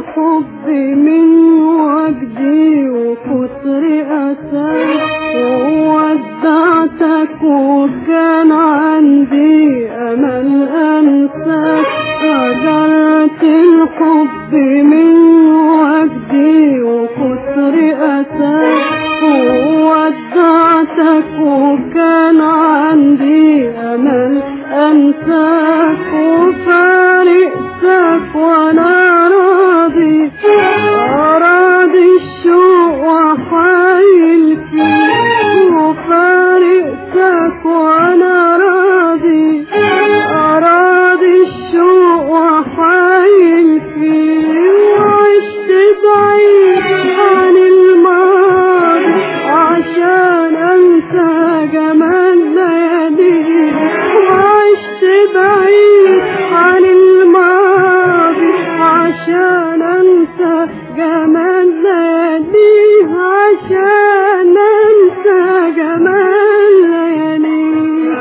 الحب من وجدي وكتر أساك وودعتك وكان عندي أمل أنساك هجرت الحب من وجدي وكتر أساك وودعتك وكان عندي أمل أنساك وفارقتك وأنا راضي أراضي الشوق وحايل فيه وفارقتك وأنا راضي أراضي الشوق وحايل فيه وعشت بعيد عن الماضي عشان أنسى جمال ليالي وعشت بعيد عن الماضي عشان أنسى جمال ليالي عشان أنسى جمال ليالي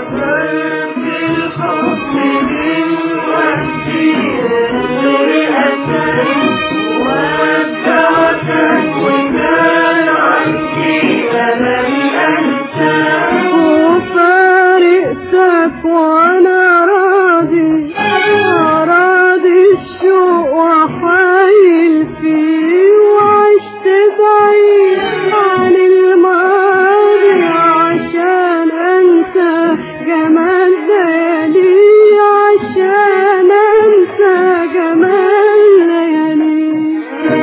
وفارقتك وانا راضي راضي الشوق وحايل فيه وعشت بعيد عن الماضي عشان انسى جمال ليالي عشان انسى جمال ليالي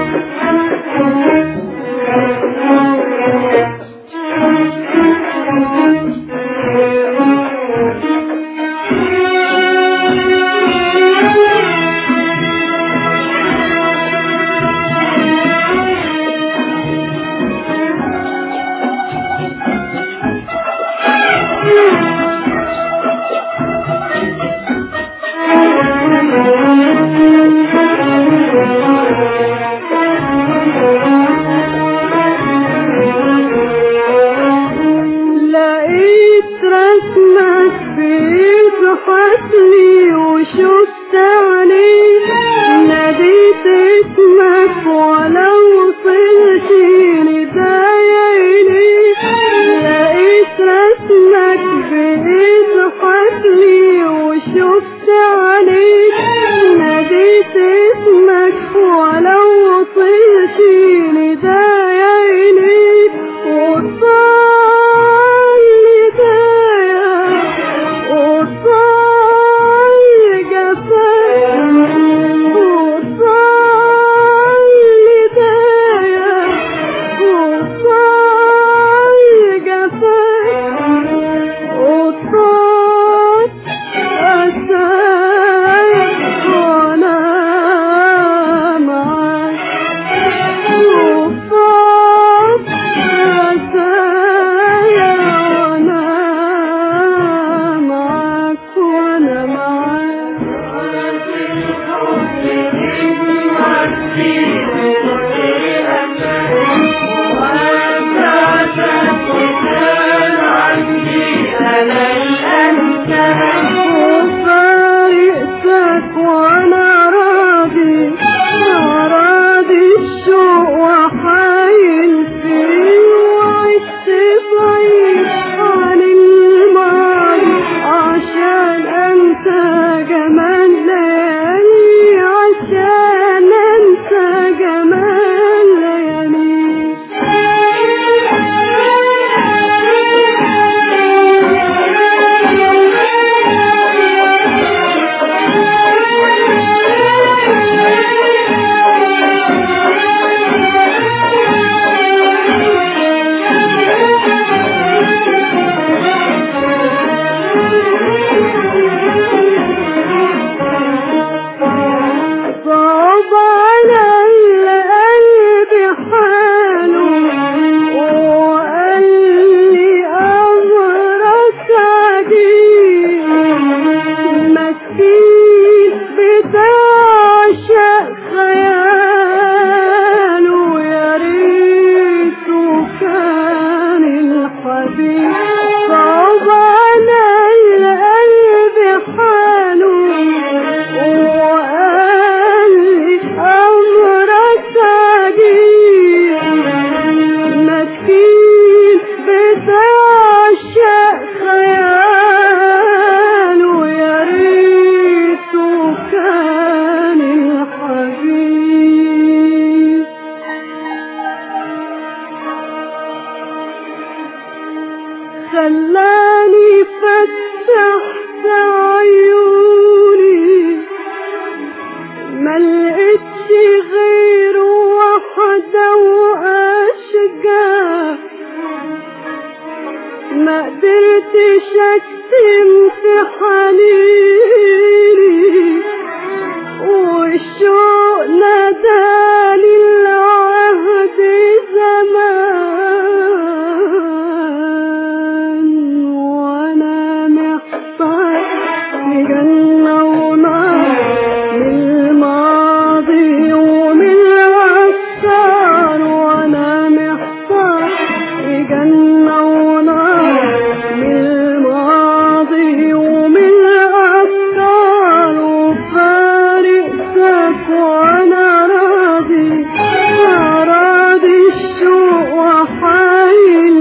لقيت رسمك في حسني وشفت عليك ناديت اسمك ولو وصلت ندايا لقيت رسمك في حسني وشفت عليك ناديت اسمك ولو وصلت ندايا إليك وصل ندايا وصل جفاك وصل ندايا وصل جفاك وصل أساك وأنا معاك وصل أساك وأنا معاك وأنا وفارقتك وأنا راضي راضي الشوق وحايل فيه وعشت بعيد عن الماضي عشان أنسى جمال ليالي عشان أنسى جمال ليالي صعب على القلب حاله وقال لي أمرك عجيب مسكين بتعشق خياله يا ريته كان الحبيب صعب على القلب حاله وقال لي أمرك جاه ما قدرتش اكتم في حنيني والشوق ناداني العهد زمان وانا محتار في جنة ونار من الماضي ومن الأفكار وانا محتار في جنة ونار من الماضي ومن الأفكار وفارقتك وانا راضي راضي الشوق وحايل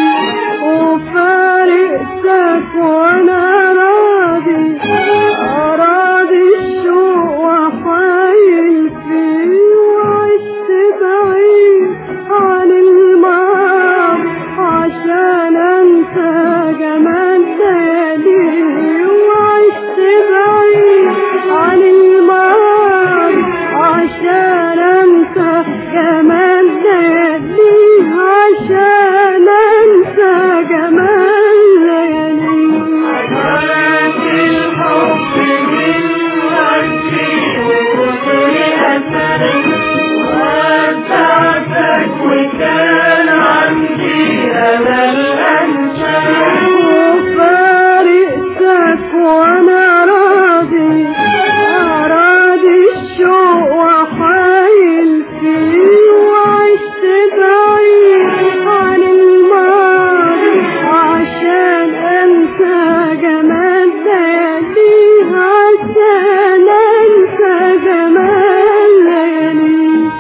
وفارقتك وانا راضي راضي الشوق وحايل فيه وعشت بعيد عن الماضي عشان انسى جمال ليالي وعشت بعيد عن الماضي عشان انسى جمال ليالي عشان انسى جمال ليالي وفارقتك وانا راضي راضي الشوق وحايل فيه وعشت بعيد عن الماضي عشان انسى جمال ليالي عشان انسى جمال ليالي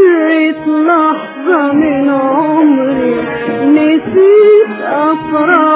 ومرت لحظة من عمري نسيت أفراح